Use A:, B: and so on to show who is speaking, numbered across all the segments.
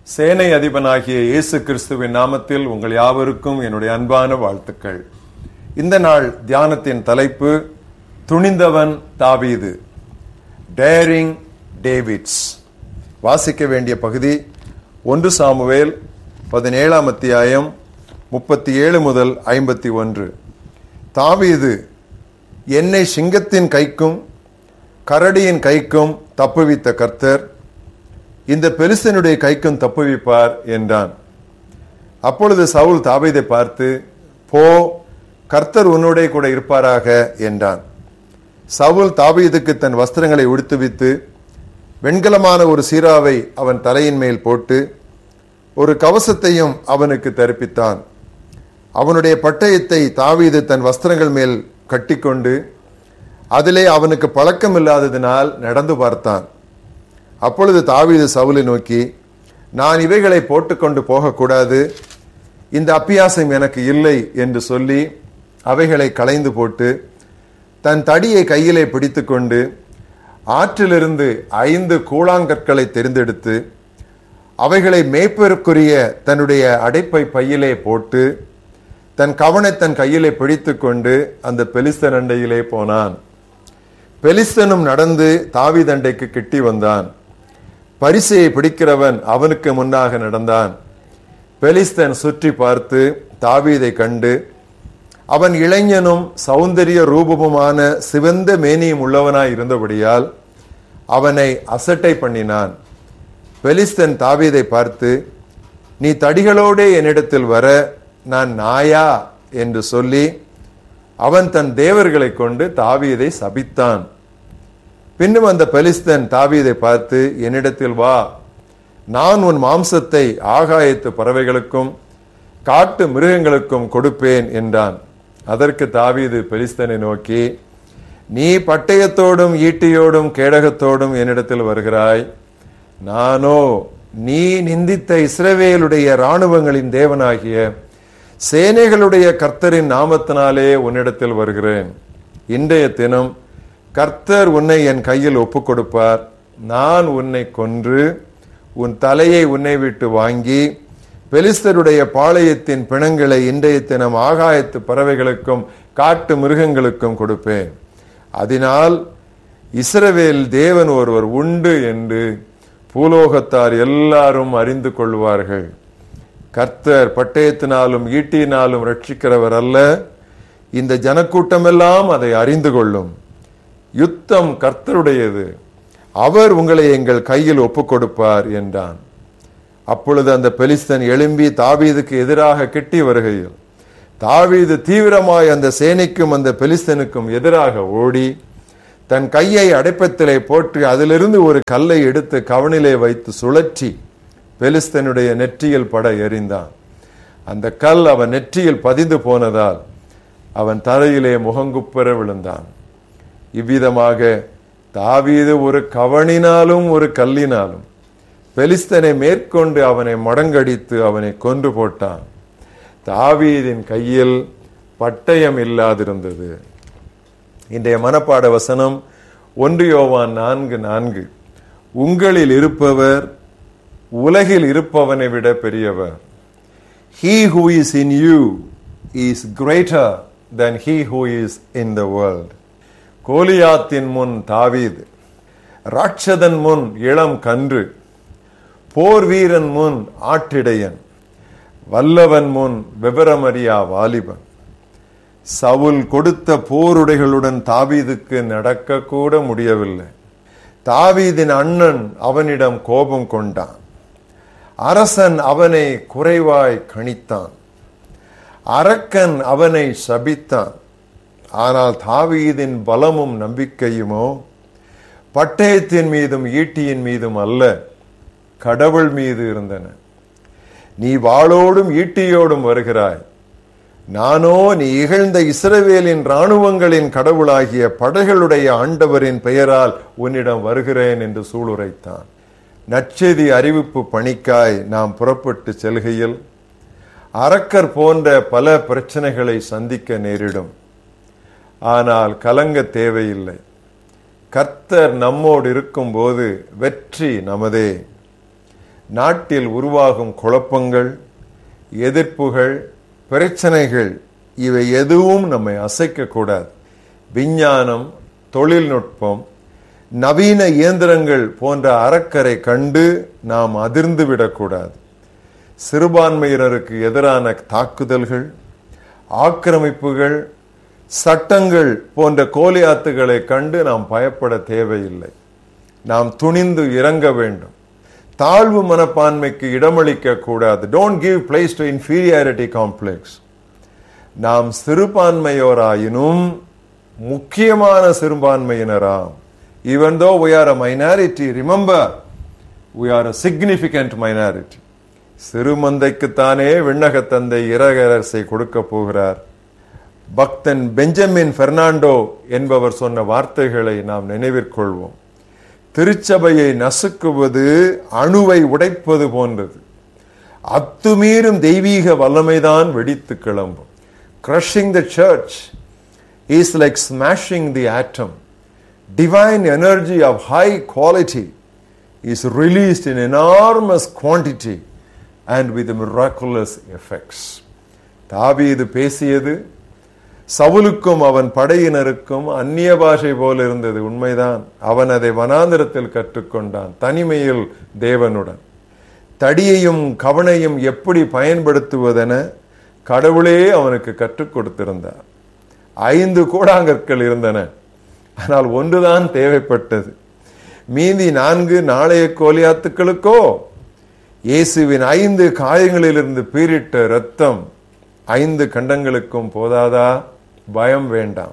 A: சேனை அதிபனாகிய இயேசு கிறிஸ்துவின் நாமத்தில் உங்கள் யாவருக்கும் என்னுடைய அன்பான வாழ்த்துக்கள் இந்த நாள் தியானத்தின் தலைப்பு துணிந்தவன் தாவீது டேரிங் டேவிட்ஸ் வாசிக்க வேண்டிய பகுதி ஒன்று சாமுவேல் பதினேழாம் அத்தியாயம் முப்பத்தி ஏழு முதல் ஐம்பத்தி ஒன்று தாவீது என்னை சிங்கத்தின் கைக்கும் கரடியின் கைக்கும் தப்புவித்த கர்த்தர் இந்த பெலிஸ்தனுடைய கைக்கும் தப்புவிப்பார் என்றான் அப்பொழுது சவுல் தாவீதை பார்த்து போ கர்த்தர் உன்னோடே கூட இருப்பாராக என்றான் சவுல் தாவீதுக்கு தன் வஸ்திரங்களை உடுத்துவித்து வெண்கலமான ஒரு சீராவை அவன் தலையின் மேல் போட்டு ஒரு கவசத்தையும் அவனுக்கு தரிப்பித்தான் அவனுடைய பட்டயத்தை தாவீது தன் வஸ்திரங்கள் மேல் கட்டிக்கொண்டு அதிலே அவனுக்கு பழக்கம் இல்லாததினால் நடந்து பார்த்தான் அப்பொழுது தாவீது சவுலை நோக்கி நான் இவைகளை போட்டுக்கொண்டு போகக்கூடாது இந்த அப்பியாசம் எனக்கு இல்லை என்று சொல்லி அவைகளை களைந்து போட்டு தன் தடியை கையிலே பிடித்துக்கொண்டு ஆற்றிலிருந்து ஐந்து கூழாங்கற்களை தெரிந்தெடுத்து அவைகளை மேய்ப்பருக்குரிய தன்னுடைய அடைப்பை பையிலே போட்டு தன் கவனை தன் கையிலே பிடித்துக்கொண்டு அந்த பெலிஸ்தன் அண்டையிலே போனான் பெலிஸ்தனும் நடந்து தாவிதண்டைக்கு கிட்டி வந்தான் பரிசையை பிடிக்கிறவன் அவனுக்கு முன்னாக நடந்தான் பெலிஸ்தன் சுற்றி பார்த்து தாவீதை கண்டு அவன் இளைஞனும் சௌந்தரிய ரூபமுமான சிவந்த மேனியும் உள்ளவனாய் இருந்தபடியால் அவனை அசட்டை பண்ணினான் பெலிஸ்தன் தாவீதை பார்த்து நீ தடிகளோடே என்னிடத்தில் வர நான் நாயா என்று சொல்லி அவன் தன் தேவர்களை கொண்டு தாவீதை சபித்தான் பின்னும் அந்த பெலிஸ்தன் தாவீதை பார்த்து என்னிடத்தில் வா நான் உன் மாம்சத்தை ஆகாயத்து பறவைகளுக்கும் காட்டு மிருகங்களுக்கும் கொடுப்பேன் என்றான் அதற்கு தாவீது பெலிஸ்தனை நோக்கி நீ பட்டயத்தோடும் ஈட்டியோடும் கேடகத்தோடும் என்னிடத்தில் வருகிறாய் நானோ நீ நிந்தித்த இஸ்ரவேலுடைய இராணுவங்களின் தேவனாகிய சேனைகளுடைய கர்த்தரின் நாமத்தினாலே உன்னிடத்தில் வருகிறேன் இன்றைய தினம் கர்த்தர் உன்னை என் கையில் ஒப்புக் கொடுப்பார் நான் உன்னை கொன்று உன் தலையை உன்னை விட்டு வாங்கி பெலிஸ்தருடைய பாளையத்தின் பிணங்களை இன்றைய தினம் ஆகாயத்து பறவைகளுக்கும் காட்டு மிருகங்களுக்கும் கொடுப்பேன் அதனால் இஸ்ரவேல் தேவன் ஒருவர் உண்டு என்று பூலோகத்தார் எல்லாரும் அறிந்து கொள்வார்கள் கர்த்தர் பட்டயத்தினாலும் ஈட்டியினாலும் ரட்சிக்கிறவர் அல்ல இந்த ஜனக்கூட்டமெல்லாம் அதை அறிந்து கொள்ளும் யுத்தம் கர்த்தருடையது அவர் உங்களை எங்கள் கையில் ஒப்புக் கொடுப்பார் என்றான் அப்பொழுது அந்த பெலிஸ்தன் எழும்பி தாவீதுக்கு எதிராக கிட்டி வருகையில் தாவீது தீவிரமாய் அந்த சேனைக்கும் அந்த பெலிஸ்தனுக்கும் எதிராக ஓடி தன் கையை அடைப்பத்திலே போட்டு அதிலிருந்து ஒரு கல்லை எடுத்து கவனிலே வைத்து சுழற்றி பெலிஸ்தனுடைய நெற்றியில் பட எறிந்தான் அந்த கல் அவன் நெற்றியில் பதிந்து போனதால் அவன் தரையிலே முகங்குப்புற விழுந்தான் இவ்விதமாக தாவீது ஒரு கவனினாலும் ஒரு கல்லினாலும் பெலிஸ்தனை மேற்கொண்டு அவனை மடங்கடித்து அவனை கொன்று போட்டான் தாவீதின் கையில் பட்டயம் இல்லாதிருந்தது இன்றைய மனப்பாட வசனம் ஒன்று யோவான் நான்கு நான்கு உங்களில் இருப்பவர் உலகில் இருப்பவனை விட பெரியவர் he who is in you is greater than he who is in the world கோலியாத்தின் முன் தாவீது ராட்சதன் முன் இளம் கன்று போர் வீரன் முன் ஆட்டிடையன் வல்லவன் முன் விவரமறியா வாலிபன் சவுல் கொடுத்த போருடைகளுடன் தாவீதுக்கு நடக்க கூட முடியவில்லை தாவீதின் அண்ணன் அவனிடம் கோபம் கொண்டான் அரசன் அவனை குறைவாய் கணித்தான் அரக்கன் அவனை சபித்தான் ஆனால் தாவீதின் பலமும் நம்பிக்கையுமோ பட்டயத்தின் மீதும் ஈட்டியின் மீதும் அல்ல கடவுள் மீது இருந்தன நீ வாளோடும் ஈட்டியோடும் வருகிறாய் நானோ நீ இகழ்ந்த இஸ்ரவேலின் இராணுவங்களின் கடவுளாகிய படைகளுடைய ஆண்டவரின் பெயரால் உன்னிடம் வருகிறேன் என்று சூளுரைத்தான் நற்செய்தி அறிவிப்பு பணிக்காய் நாம் புறப்பட்டு செல்கையில் அரக்கர் போன்ற பல பிரச்சனைகளை சந்திக்க நேரிடும் ஆனால் கலங்க தேவையில்லை கர்த்தர் நம்மோடு இருக்கும்போது வெற்றி நமதே நாட்டில் உருவாகும் குழப்பங்கள் எதிர்ப்புகள் பிரச்சனைகள் இவை எதுவும் நம்மை அசைக்க கூடாது விஞ்ஞானம் தொழில்நுட்பம் நவீன இயந்திரங்கள் போன்ற அறக்கரை கண்டு நாம் அதிர்ந்து விடக்கூடாது சிறுபான்மையினருக்கு எதிரான தாக்குதல்கள் ஆக்கிரமிப்புகள் சட்டங்கள் போன்ற கோலியாத்துகளை கண்டு நாம் பயப்பட தேவையில்லை நாம் துணிந்து இறங்க வேண்டும் தாழ்வு மனப்பான்மைக்கு இடமளிக்க கூடாது don't give place to inferiority complex நாம் சிறுபான்மையோராயினும் முக்கியமான சிறுபான்மையினராம் even though we are a minority remember we are a significant minority சிறுமந்தைக்குத்தானே விண்ணக தந்தை இரகரசை கொடுக்க போகிறார் பக்தன் பெஞ்சமின் பெர்னாண்டோ என்பவர் சொன்ன வார்த்தைகளை நாம் நினைவிற்கொள்வோம் திருச்சபையை நசுக்குவது அணுவை உடைப்பது போன்றது அத்துமீறும் தெய்வீக வல்லமைதான் வெடித்து கிளம்பும் crushing the church is like smashing the atom divine energy of high quality is released in enormous quantity and with miraculous effects தாவீது பேசியது சவுலுக்கும் அவன் படையினருக்கும் அந்நிய பாஷை போல இருந்தது உண்மைதான் அவன் அதை வனாந்திரத்தில் கற்றுக்கொண்டான் தனிமையில் தேவனுடன் தடியையும் கவனையும் எப்படி பயன்படுத்துவதென கடவுளே அவனுக்கு கற்றுக் கொடுத்திருந்தார் ஐந்து கூடாங்கற்கள் இருந்தன ஆனால் ஒன்றுதான் தேவைப்பட்டது மீதி நான்கு நாளைய கோலியாத்துக்களுக்கோ இயேசுவின் ஐந்து காயங்களிலிருந்து பீரிட்ட இரத்தம் ஐந்து கண்டங்களுக்கும் போதாதா பயம் வேண்டாம்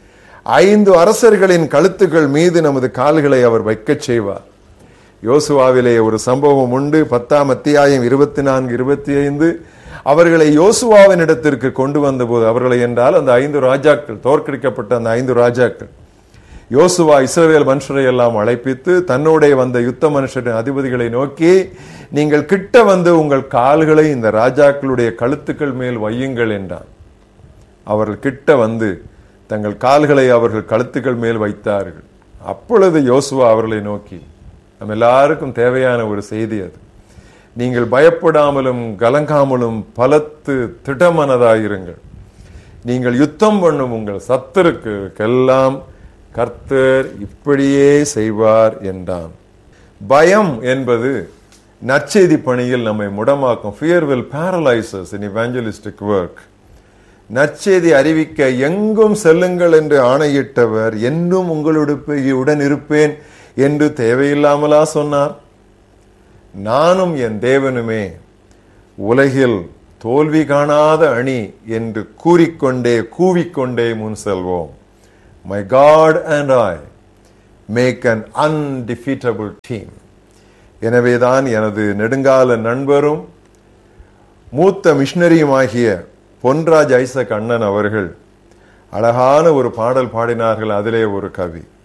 A: ஐந்து அரசர்களின் கழுத்துக்கள் மீது நமது கால்களை அவர் வைக்கச் செய்வார் யோசுவாவிலே ஒரு சம்பவம் உண்டு பத்தாம் அத்தியாயம் இருபத்தி நான்கு இருபத்தி ஐந்து அவர்களை யோசுவாவின் இடத்திற்கு கொண்டு வந்தபோது அவர்களை என்றால் அந்த ஐந்து ராஜாக்கள் தோற்கடிக்கப்பட்ட அந்த ஐந்து ராஜாக்கள் யோசுவா இஸ்ரவேல் மனுஷரை எல்லாம் அழைப்பித்து தன்னோட வந்த யுத்த மனுஷரின் அதிபதிகளை நோக்கி நீங்கள் கிட்ட வந்து உங்கள் கால்களை இந்த ராஜாக்களுடைய கழுத்துக்கள் மேல் வையுங்கள் என்றான் அவர்கள் கிட்ட வந்து தங்கள் கால்களை அவர்கள் கழுத்துக்கள் மேல் வைத்தார்கள் அப்பொழுது யோசுவா அவர்களை நோக்கி நம்ம எல்லாருக்கும் தேவையான ஒரு செய்தி அது நீங்கள் பயப்படாமலும் கலங்காமலும் பலத்து திடமனதாயிருங்கள் நீங்கள் யுத்தம் பண்ணும் உங்கள் சத்துருக்கெல்லாம் கர்த்தர் இப்படியே செய்வார் என்றான் பயம் என்பது நற்செய்தி பணியில் நம்மை முடமாக்கும் fear will paralyse us in evangelistic work நற்செய்தி அறிவிக்க எங்கும் செல்லுங்கள் என்று ஆணையிட்டவர் என்னும் உங்களுடன் இருப்பேன் என்று தேவையில்லாமலா சொன்னார் நானும் என் தேவனுமே உலகில் தோல்வி காணாத அணி என்று கூறிக்கொண்டே கூவிக்கொண்டே முன் செல்வோம் my God and I make an undefeatable team எனவேதான் எனது நெடுங்கால நண்பரும் மூத்த மிஷினரியுமாகிய பொன்ராஜ் ஐசக் அண்ணன் அவர்கள் அழகான ஒரு பாடல் பாடினார்கள் அதிலே ஒரு கவி